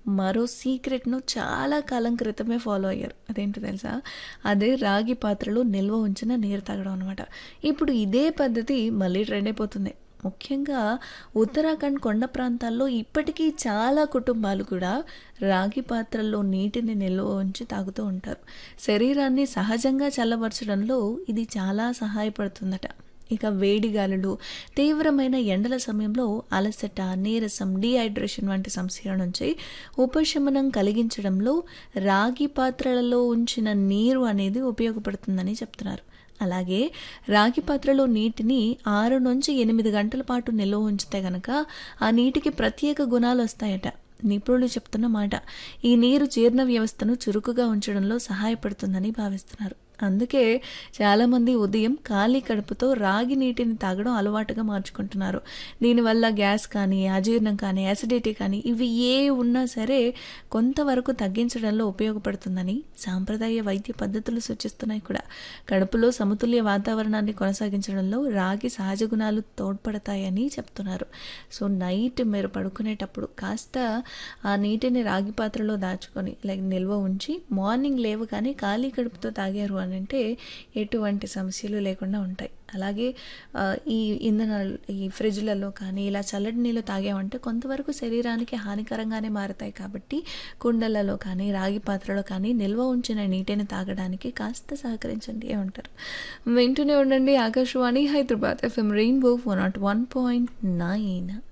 మరో సీక్రెట్‌ను చాలా కాలం క్రితమే ఫాలో అయ్యారు. అదేంటో తెలుసా? అదే రాగి పాత్రలో నిల్వ ఉంచిన నీరు తాగడం అనమాట. ఇప్పుడు ఇదే పద్ధతి మళ్ళీ ట్రెండ్ అయిపోతుంది. ముఖ్యంగా ఉత్తరాఖండ్ కొండ ప్రాంతాల్లో ఇప్పటికీ చాలా కుటుంబాలు కూడా రాగి పాత్రల్లో నీటిని నిల్వ ఉంచి తాగుతూ ఉంటారు. శరీరాన్ని సహజంగా చల్లబరచడంలో ఇది చాలా సహాయపడుతుందట. ఇక వేడి గాలులు, తీవ్రమైన ఎండల సమయంలో అలసట, నీరసం, డీహైడ్రేషన్ వంటి సమస్యల నుంచి ఉపశమనం కలిగించడంలో రాగి పాత్రలలో ఉంచిన నీరు అనేది ఉపయోగపడుతుందని చెప్తున్నారు. అలాగే రాగి పాత్రలో నీటిని 6-8 గంటల పాటు నిల్వ ఉంచితే గనక ఆ నీటికి ప్రత్యేక గుణాలొస్తాయట. నిపుణులు చెప్తున్న మాట. ఈ నీరు జీర్ణ వ్యవస్థను చురుకుగా ఉంచడంలో సహాయపడుతుందని భావిస్తున్నారు. అందుకే చాలామంది ఉదయం ఖాళీ కడుపుతో రాగి నీటిని తాగడం అలవాటుగా మార్చుకుంటున్నారు. దీనివల్ల గ్యాస్ కానీ, అజీర్ణం కానీ, అసిడిటీ కానీ ఇవి ఏవి ఉన్నా సరే కొంతవరకు తగ్గించడంలో ఉపయోగపడుతుందని సాంప్రదాయ వైద్య పద్ధతులు సూచిస్తున్నాయి కూడా. కడుపులో సమతుల్య వాతావరణాన్ని కొనసాగించడంలో రాగి సహజ గుణాలు తోడ్పడతాయని చెప్తున్నారు. సో నైట్ మీరు పడుకునేటప్పుడు కాస్త ఆ నీటిని రాగి పాత్రలో దాచుకొని లైక్ నిల్వ ఉంచి మార్నింగ్ లేవగానే ఖాళీ కడుపుతో తాగారు అనంటే ఎటువంటి సమస్యలు లేకుండా ఉంటాయి. అలాగే ఆహ్, ఈ ఇంధనాలు ఈ ఫ్రిడ్జ్‌లలో కానీ ఇలా చల్లటి నీళ్ళు తాగామంటే కొంతవరకు శరీరానికి హానికరంగానే మారతాయి కాబట్టి కుండలలో కానీ, రాగి పాత్రలో కానీ నిల్వ ఉంచిన నీటిని తాగడానికి కాస్త సహకరించండి ఏమంటారు? వింటూనే ఉండండి ఆకాశవాణి హైదరాబాద్ ఎఫ్ఎం రెయిన్బో 101.9